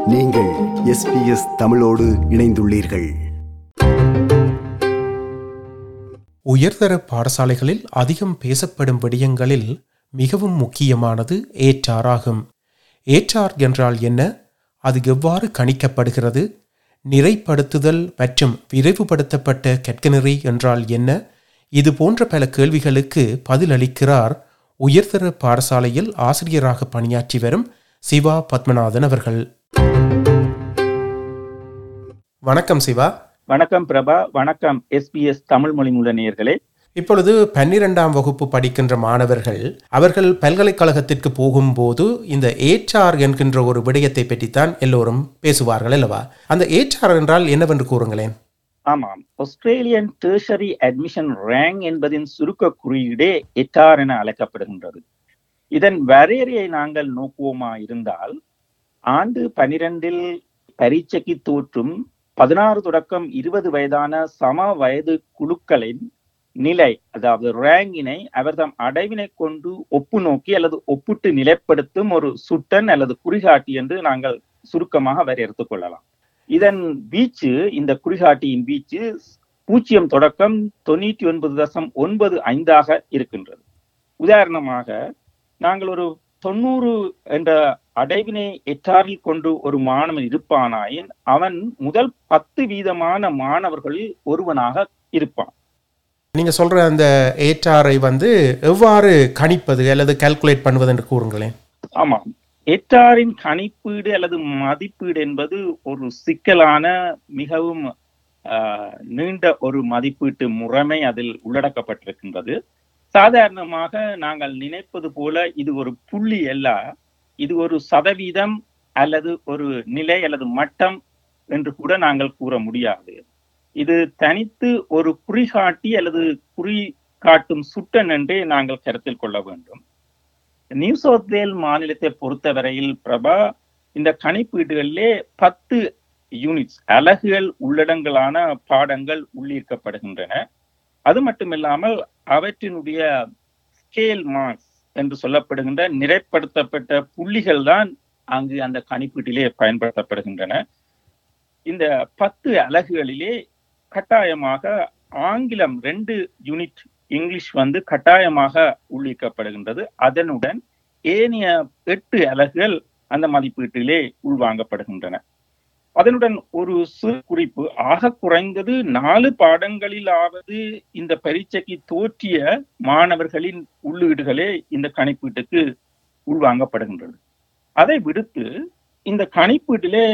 நீங்கள் எஸ்பிஎஸ் தமிழோடு இணைந்துள்ளீர்கள் உயர்தர பாடசாலைகளில் அதிகம் பேசப்படும் விடயங்களில் மிகவும் முக்கியமானது ஏற்றார் ஆகும் ஏற்றார் என்றால் என்ன அது எவ்வாறு கணிக்கப்படுகிறது நிறைப்படுத்துதல் மற்றும் விரைவுபடுத்தப்பட்ட கற்கநெறி என்றால் என்ன இது போன்ற பல கேள்விகளுக்கு பதிலளிக்கிறார் உயர்தர பாடசாலையில் ஆசிரியராக பணியாற்றி வரும் சிவா பத்மநாதன் அவர்கள் வணக்கம் சிவா வணக்கம் பிரபா வணக்கம் எஸ்பிஎஸ் தமிழ் மொழி மூல நேயர்களே இப்பொழுது பன்னிரெண்டாம் வகுப்பு படிக்கின்ற மாணவர்கள் அவர்கள் பல்கலைக்கழகத்திற்கு போகும்போது இந்த ஏச்ஆர் என்கின்ற ஒரு விடயத்தை பற்றித்தான் எல்லோரும் பேசுவார்கள் அல்லவா அந்த ஏச்ஆர் என்றால் என்னவென்று கூறுங்களேன் ஆமாம் ஆஸ்திரேலியன் டெர்ஷரி அட்மிஷன் ரேங்க் என்பதின் சுருக்க குறியீடே எட்டார் என அழைக்கப்படுகின்றது இதன் வரையறையை நாங்கள் நோக்குவோமா இருந்தால் ஆண்டு பனிரெண்டில் பரீட்சைக்கு தோற்றும் பதினாறு தொடக்கம் இருபது வயதான சம வயது குழுக்களின் நிலை அதாவது ரேங்கினை அவர்தம் அடைவினை கொண்டு ஒப்பு நோக்கி அல்லது ஒப்பிட்டு நிலைப்படுத்தும் ஒரு சுட்டன் அல்லது குறிகாட்டி என்று நாங்கள் சுருக்கமாக வரையறுத்துக் கொள்ளலாம் இதன் வீச்சு இந்த குறிகாட்டியின் வீச்சு பூஜ்ஜியம் தொடக்கம் தொண்ணூற்றி ஒன்பது தசம் ஒன்பது ஐந்தாக இருக்கின்றது உதாரணமாக நாங்கள் ஒரு தொண்ணூறு என்ற அடைவினை எட்டாரில் கொண்டு ஒரு மாணவன் இருப்பானாயின் அவன் முதல் பத்து வீதமான மாணவர்களில் ஒருவனாக இருப்பான் நீங்க சொல்ற அந்த ஏற்றாரை வந்து எவ்வாறு கணிப்பது அல்லது கால்குலேட் பண்ணுவது என்று கூறுங்களேன் ஆமாம் எட்டாரின் கணிப்பீடு அல்லது மதிப்பீடு என்பது ஒரு சிக்கலான மிகவும் ஆஹ், நீண்ட ஒரு மதிப்பீட்டு முறைமை அதில் உள்ளடக்கப்பட்டிருக்கின்றது சாதாரணமாக நாங்கள் நினைப்பது போல இது ஒரு புள்ளி அல்ல இது ஒரு சதவீதம் அல்லது ஒரு நிலை அல்லது மட்டம் என்று கூட நாங்கள் கூற முடியாது இது தனித்து ஒரு குறிகாட்டி அல்லது குறி காட்டும் சுட்டன் என்றே நாங்கள் கருத்தில் கொள்ள வேண்டும் நியூ சவுத் வேல் மாநிலத்தை பொறுத்தவரையில் பிரபா இந்த கணிப்பீடுகளிலே பத்து யூனிட்ஸ் அலகுகள் உள்ளடங்கலான பாடங்கள் உள்ளீர்க்கப்படுகின்றன அது மட்டுமில்லாமல் அவற்றினுடைய ஸ்கேல் மார்க்ஸ் என்று சொல்லப்படுகின்ற நிறைப்படுத்தப்பட்ட புள்ளிகள் தான் அங்கு அந்த கணிப்பீட்டிலே பயன்படுத்தப்படுகின்றன இந்த பத்து அலகுகளிலே கட்டாயமாக ஆங்கிலம் ரெண்டு யூனிட் இங்கிலீஷ் வந்து கட்டாயமாக உள்ளிக்கப்படுகின்றது அதனுடன் ஏனைய எட்டு அலகுகள் அந்த மதிப்பீட்டிலே உள்வாங்கப்படுகின்றன அதனுடன் ஒரு சிறு குறிப்பு ஆக குறைந்தது நாலு பாடங்களிலாவது இந்த பரீட்சைக்கு தோற்றிய மாணவர்களின் உள்ளீடுகளே இந்த கணிப்பீட்டுக்கு உள்வாங்கப்படுகின்றது அதை விடுத்து இந்த கணிப்பீட்டிலே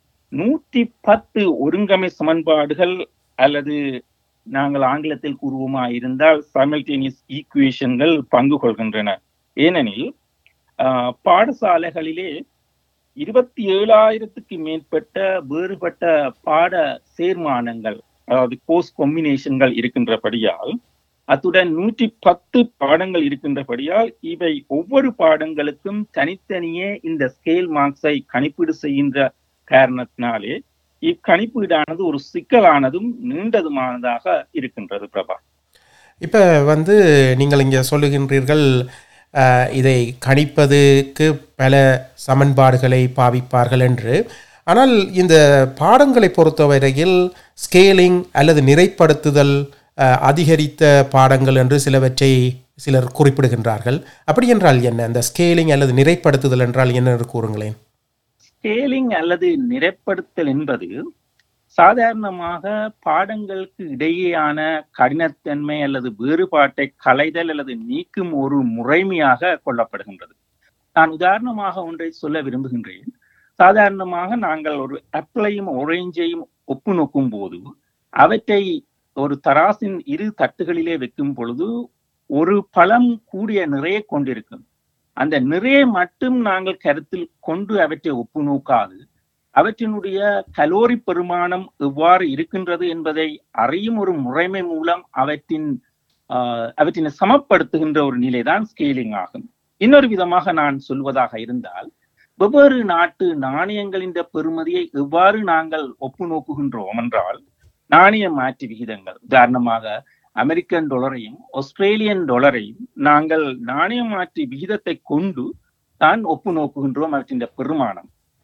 நூற்றி பத்து ஒருங்கமை சமன்பாடுகள் அல்லது நாங்கள் ஆங்கிலத்தில் கூறுவோமா இருந்தால் சைமல்டேனியஸ் ஈக்குவேஷன்கள் பங்கு கொள்கின்றன ஏனெனில் ஆஹ், பாடசாலைகளிலே இருபத்தி ஏழாயிரத்துக்கு மேற்பட்ட வேறுபட்ட பாட சேர்மானங்கள் அதாவது கோர்ஸ் காம்பினேஷன்கள் இருக்கின்றபடியால் அத்துடன் நூற்றி பத்து பாடங்கள் இருக்கின்றபடியால் இவை ஒவ்வொரு பாடங்களுக்கும் தனித்தனியே இந்த ஸ்கேல் மார்க்ஸை கணிப்பீடு செய்கின்ற காரணத்தினாலே இக்கணிப்பீடானது ஒரு சிக்கலானதும் நீண்டதுமானதாக இருக்கின்றது பிரபா இப்போ வந்து நீங்கள் இங்கே சொல்லுகின்றீர்கள் அஹ், இதை கணிப்பதுக்கு பல சமன்பாடுகளை பாவிப்பார்கள் என்று ஆனால் இந்த பாடங்களை பொறுத்தவரையில் ஸ்கேலிங் அல்லது நிறைப்படுத்துதல் அஹ், அதிகரித்த பாடங்கள் என்று சிலவற்றை சிலர் குறிப்பிடுகின்றார்கள் அப்படி என்றால் என்ன இந்த ஸ்கேலிங் அல்லது நிறைப்படுத்துதல் என்றால் என்ன என்று கூறுங்களேன் ஸ்கேலிங் அல்லது நிறைப்படுத்தல் என்பது சாதாரணமாக பாடங்களுக்கு இடையேயான கடினத்தன்மை அல்லது வேறுபாட்டை களைதல் அல்லது நீக்கும் ஒரு முறைமையாக கொள்ளப்படுகின்றது நான் உதாரணமாக ஒன்றை சொல்ல விரும்புகின்றேன் சாதாரணமாக நாங்கள் ஒரு அப்ளையும் ஒரேஞ்சையும் ஒப்பு நோக்கும் போது அவற்றை ஒரு தராசின் இரு தட்டுகளிலே வைக்கும் பொழுது ஒரு பழம் கூடிய நிறைய கொண்டிருக்கும் அந்த நிறைய மட்டும் நாங்கள் கருத்தில் கொண்டு அவற்றை ஒப்பு நோக்காது அவற்றினுடைய கலோரி பெருமானம் எவ்வாறு இருக்கின்றது என்பதை அறியும் ஒரு முறைமை மூலம் அவற்றின் ஆஹ், அவற்றினை சமப்படுத்துகின்ற ஒரு நிலைதான் ஸ்கேலிங் ஆகும் இன்னொரு விதமாக நான் சொல்வதாக இருந்தால் வெவ்வேறு நாட்டு நாணயங்களின் பெறுமதியை எவ்வாறு நாங்கள் ஒப்பு நோக்குகின்றோம் என்றால் நாணய மாற்று விகிதங்கள் உதாரணமாக அமெரிக்கன் டாலரையும் ஆஸ்திரேலியன் டாலரையும் நாங்கள் நாணய மாற்று விகிதத்தை கொண்டு தான் ஒப்பு நோக்குகின்றோம் அவற்றின் பெருமானம்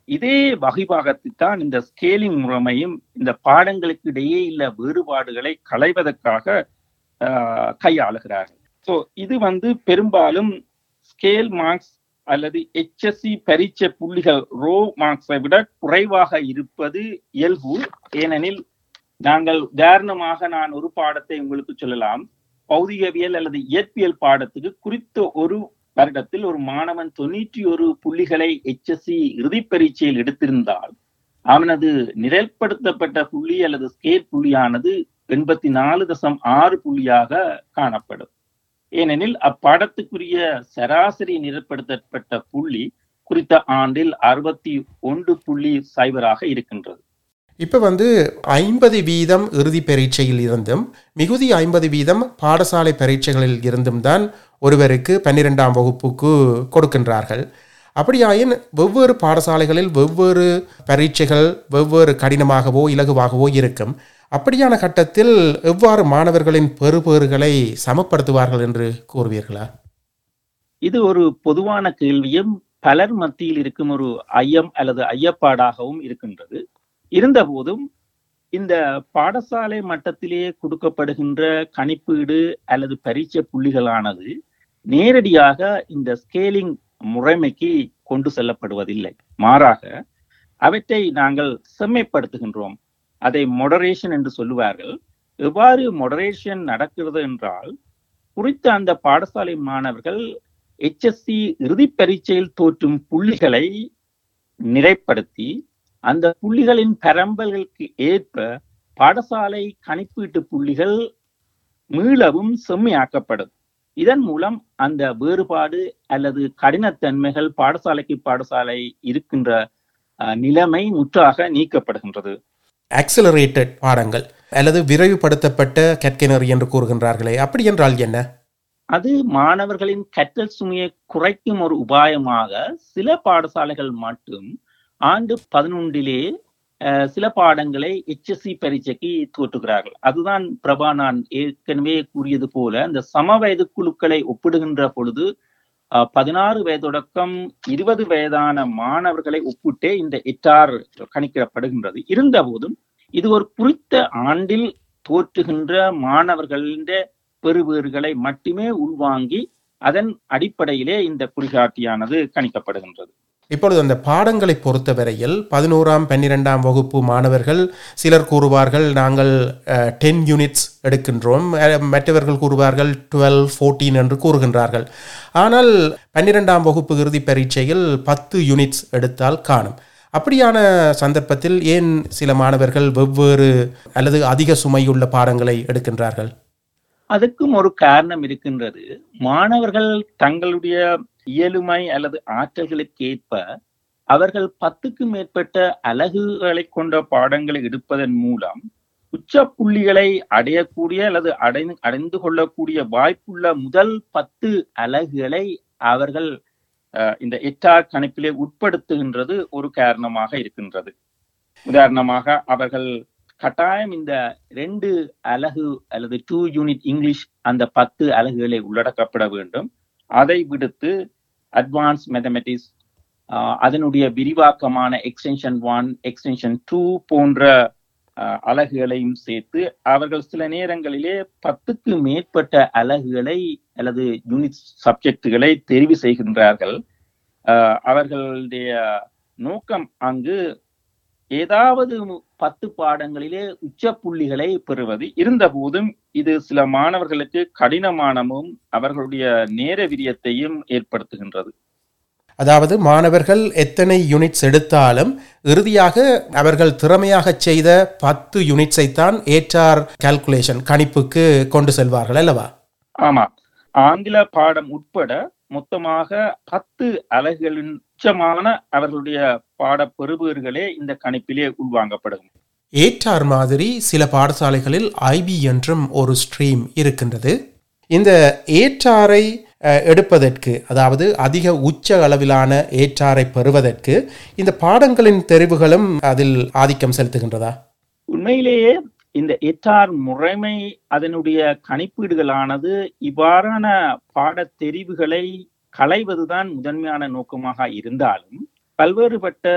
இதே வகைபாகத்தான் இந்த ஸ்கேலிங் முறைமையும் இந்த பாடங்களுக்கு இடையே உள்ள வேறுபாடுகளை களைவதற்காக ஆஹ், கையாளுகிறார்கள் ஸோ இது வந்து பெரும்பாலும் ஸ்கேல் மார்க்ஸ் அல்லது HSC பரீட்சை புள்ளிகள் ரோ மார்க்ஸை விட குறைவாக இருப்பது இயல்பு ஏனெனில் நாங்கள் உதாரணமாக நான் ஒரு பாடத்தை உங்களுக்கு சொல்லலாம் பௌதிகவியல் அல்லது இயற்பியல் பாடத்துக்கு குறித்த ஒரு வருடத்தில் ஒரு மாணவன் தொண்ணூற்றி ஒரு புள்ளிகளை HSC இறுதி பரீட்சையில் எடுத்திருந்தால் அவனது நிரல்படுத்தப்பட்ட புள்ளி அல்லது ஸ்கேல் புள்ளியானது எண்பத்தி நாலு தசம் ஆறு புள்ளியாக காணப்படும் ஏனெனில் அப்பாடத்துக்குரிய சராசரி நிரல்படுத்தப்பட்ட புள்ளி குறித்த ஆண்டில் அறுபத்தி ஒன்று புள்ளி சைபராக இருக்கின்றது இப்போ வந்து ஐம்பது வீதம் இறுதி பரீட்சையில் இருந்தும் மிகுதி ஐம்பது வீதம் பாடசாலை பரீட்சைகளில் இருந்தும் தான் ஒருவருக்கு பன்னிரெண்டாம் வகுப்புக்கு கொடுக்கின்றார்கள் அப்படியாயின் வெவ்வேறு பாடசாலைகளில் வெவ்வேறு பரீட்சைகள் வெவ்வேறு கடினமாகவோ இலகுவாகவோ இருக்கும் அப்படியான கட்டத்தில் எவ்வாறு மாணவர்களின் பெறுபேறுகளை சமப்படுத்துவார்கள் என்று கூறுவீர்களா இது ஒரு பொதுவான கேள்வியும் பலர் மத்தியில் இருக்கும் ஒரு ஐயம் அல்லது ஐயப்பாடாகவும் இருக்கின்றது இருந்தபோதும் இந்த பாடசாலை மட்டத்திலேயே கொடுக்கப்படுகின்ற கணிப்பீடு அல்லது பரீட்சை புள்ளிகளானது நேரடியாக இந்த ஸ்கேலிங் முறைமைக்கு கொண்டு செல்லப்படுவதில்லை மாறாக அவற்றை நாங்கள் செம்மைப்படுத்துகின்றோம் அதை மொடரேஷன் என்று சொல்லுவார்கள் எவ்வாறு மொடரேஷன் நடக்கிறது என்றால் குறித்த அந்த பாடசாலை மாணவர்கள் HSC இறுதி பரீட்சையில் தோற்றும் புள்ளிகளை நிறைப்படுத்தி அந்த புள்ளிகளின் பரம்பல்களுக்கு ஏற்ப பாடசாலை கணிப்பீட்டு புள்ளிகள் மீளவும் செம்மையாக்கப்படும் இதன் மூலம் அந்த வேறுபாடு அல்லது கடினத்தன்மைகள் பாடசாலைக்கு பாடசாலை இருக்கின்ற அஹ், நிலைமை முற்றாக நீக்கப்படுகின்றது ஆக்சிலரேட்டட் பாடங்கள் அல்லது விரைவுபடுத்தப்பட்ட கற்கிணறு என்று கூறுகின்றார்களே அப்படி என்றால் என்ன அது மாணவர்களின் கற்றல் சுமையை குறைக்கும் ஒரு உபாயமாக சில பாடசாலைகள் மட்டும் ஆண்டு பதினொன்றிலே அஹ், சில பாடங்களை HSC பரீட்சைக்கு தோற்றுகிறார்கள் அதுதான் பிரபா நான் ஏற்கனவே கூறியது போல இந்த சம வயது குழுக்களை ஒப்பிடுகின்ற பொழுது அஹ், பதினாறு வயதொடக்கம் இருபது வயதான மாணவர்களை ஒப்பிட்டே இந்த எட்டார் கணிக்கப்படுகின்றது இருந்தபோதும் இது ஒரு குறித்த ஆண்டில் தோற்றுகின்ற மாணவர்களின் பெறுபேறுகளை மட்டுமே உள்வாங்கி அதன் அடிப்படையிலே இந்த குறிகாட்டியானது கணிக்கப்படுகின்றது இப்பொழுது அந்த பாடங்களை பொறுத்தவரையில் பதினோராம் பன்னிரெண்டாம் வகுப்பு மாணவர்கள் சிலர் கூறுவார்கள் நாங்கள் டென் யூனிட்ஸ் எடுக்கின்றோம் அஹ், மற்றவர்கள் கூறுவார்கள் டுவெல் ஃபோர்டீன் என்று கூறுகின்றார்கள் ஆனால் பன்னிரெண்டாம் வகுப்பு இறுதி பரீட்சையில் பத்து யூனிட்ஸ் எடுத்தால் காணும் அப்படியான சந்தர்ப்பத்தில் ஏன் சில மாணவர்கள் வெவ்வேறு அல்லது அதிக சுமையுள்ள பாடங்களை எடுக்கின்றார்கள் அதுக்கும் ஒரு காரணம் இருக்கின்றது மாணவர்கள் தங்களுடைய இயலுமை அல்லது ஆற்றல்களுக்கு ஏற்ப அவர்கள் பத்துக்கு மேற்பட்ட அலகுகளை கொண்ட பாடங்களை எடுப்பதன் மூலம் உச்ச புள்ளிகளை அடையக்கூடிய அல்லது அடை அடைந்து கொள்ளக்கூடிய வாய்ப்புள்ள முதல் பத்து அலகுகளை அவர்கள் அஹ், இந்த எட்டார் கணிப்பிலே உட்படுத்துகின்றது ஒரு காரணமாக இருக்கின்றது உதாரணமாக அவர்கள் கட்டாயம் இந்த ரெண்டு அலகு அல்லது டூ யூனிட் இங்கிலீஷ் அந்த பத்து அலகுகளை உள்ளடக்கப்பட வேண்டும் அதை விடுத்து அட்வான்ஸ் மேத்தமெட்டிக்ஸ் அதனுடைய விரிவாக்கமான எக்ஸ்டென்ஷன் ஒன் எக்ஸ்டென்ஷன் டூ போன்ற ஆஹ், அலகுகளையும் சேர்த்து அவர்கள் சில நேரங்களிலே பத்துக்கு மேற்பட்ட அலகுகளை அல்லது யூனிட் சப்ஜெக்டுகளை தெரிவு செய்கின்றார்கள் ஆஹ், அவர்களுடைய நோக்கம் அங்கு ஏதாவது பத்து பாடங்களிலே உச்ச புள்ளிகளை பெறுவது இருந்த போதும் இது சில மாணவர்களுக்கு கடினமானமும் அவர்களுடைய நேர விரியத்தையும் ஏற்படுத்துகின்றது அதாவது மாணவர்கள் எத்தனை யூனிட்ஸ் எடுத்தாலும் இறுதியாக அவர்கள் திறமையாக செய்த பத்து யூனிட்ஸை தான் ஏற்றார் கால்குலேஷன் கணிப்புக்கு கொண்டு செல்வார்கள் அல்லவா ஆமா ஆங்கில பாடம் உட்பட மொத்தமாக பத்து அலகுகளின் உச்சமான அவர்களுடைய பாட பெறுபேறுகளே இந்த கணிப்பிலே உள்வாங்கப்படும் ஏற்றார் மாதிரி சில பாடசாலைகளில் ஐபி என்றும் ஒரு ஸ்ட்ரீம் இருக்கின்றது இந்த ஏற்றாரை அஹ், எடுப்பதற்கு அதாவது அதிக உச்ச அளவிலான ஏற்றாரை பெறுவதற்கு இந்த பாடங்களின் தெரிவுகளும் அதில் ஆதிக்கம் செலுத்துகின்றதா உண்மையிலேயே இந்த எட்டார் முறைமை அதனுடைய கணிப்பீடுகளானது இவ்வாறான பாடத் தெரிவுகளை களைவதுதான் முதன்மையான நோக்கமாக இருந்தாலும் பல்வேறுபட்ட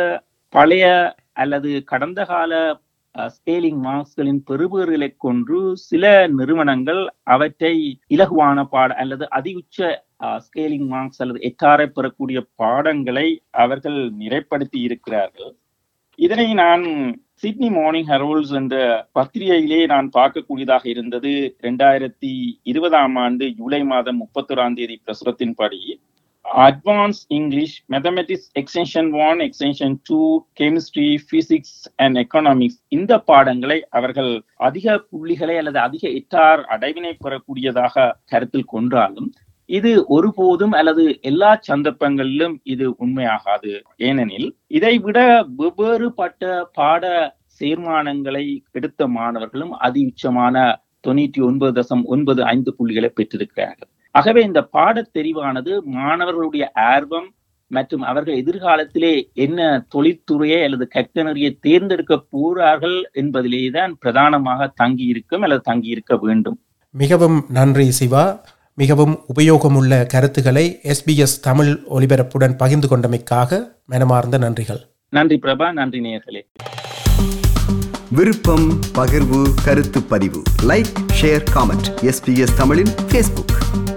பழைய அல்லது கடந்த கால ஸ்கேலிங் மார்க்ஸ்களின் பெறுபேறுகளை கொண்டு சில நிறுவனங்கள் அவற்றை இலகுவான பாட அல்லது அதிஉச்ச ஸ்கேலிங் மார்க்ஸ் அல்லது எட்டாரை பெறக்கூடிய பாடங்களை அவர்கள் நிறைப்படுத்தி இருக்கிறார்கள் இதனை நான் சிட்னி மார்னிங் ஹெரோல்ஸ் என்ற பத்திரிகையிலே நான் பார்க்கக்கூடியதாக இருந்தது இரண்டாயிரத்தி இருபதாம் ஆண்டு ஜூலை மாதம் முப்பத்தொராம் தேதி பிரசுரத்தின்படி advance English mathematics extension one extension two chemistry physics and economics இந்த பாடங்களை அவர்கள் அதிக புள்ளிகளை அல்லது அதிக எட்டார் அடைவினை பெறக்கூடியதாக கருத்தில் கொண்டாலும் இது ஒருபோதும் அல்லது எல்லா சந்தர்ப்பங்களிலும் இது உண்மையாகாது ஏனெனில் இதை விட வெவ்வேறுபட்ட பாட தீர்மானங்களை எடுத்த மாணவர்களும் அதி உச்சமான தொண்ணூற்றி ஒன்பது தசம் ஒன்பது ஐந்து புள்ளிகளை பெற்றிருக்கிறார்கள் ஆகவே இந்த பாடத் தெரிவானது மாணவர்களுடைய ஆர்வம் மற்றும் அவர்கள் எதிர்காலத்திலே என்ன தொழில்துறையை அல்லது கற்கனரியை தேர்ந்தெடுக்க போறார்கள் என்பதிலே தான் பிரதானமாக தங்கி இருக்கும் அல்லது தங்கி இருக்க வேண்டும் மிகவும் நன்றி சிவா மிகவும் உபயோகமுள்ள கருத்துக்களை எஸ்பிஎஸ் தமிழ் ஒலிபரப்புடன் பகிர்ந்து கொண்டமைக்காக மனமார்ந்த நன்றிகள் நன்றி பிரபா நன்றி நேயர்களே விருப்பம் பகிர்வு கருத்து பதிவு லைக் ஷேர் காமெண்ட் எஸ்பிஎஸ் தமிழின் ஃபேஸ்புக்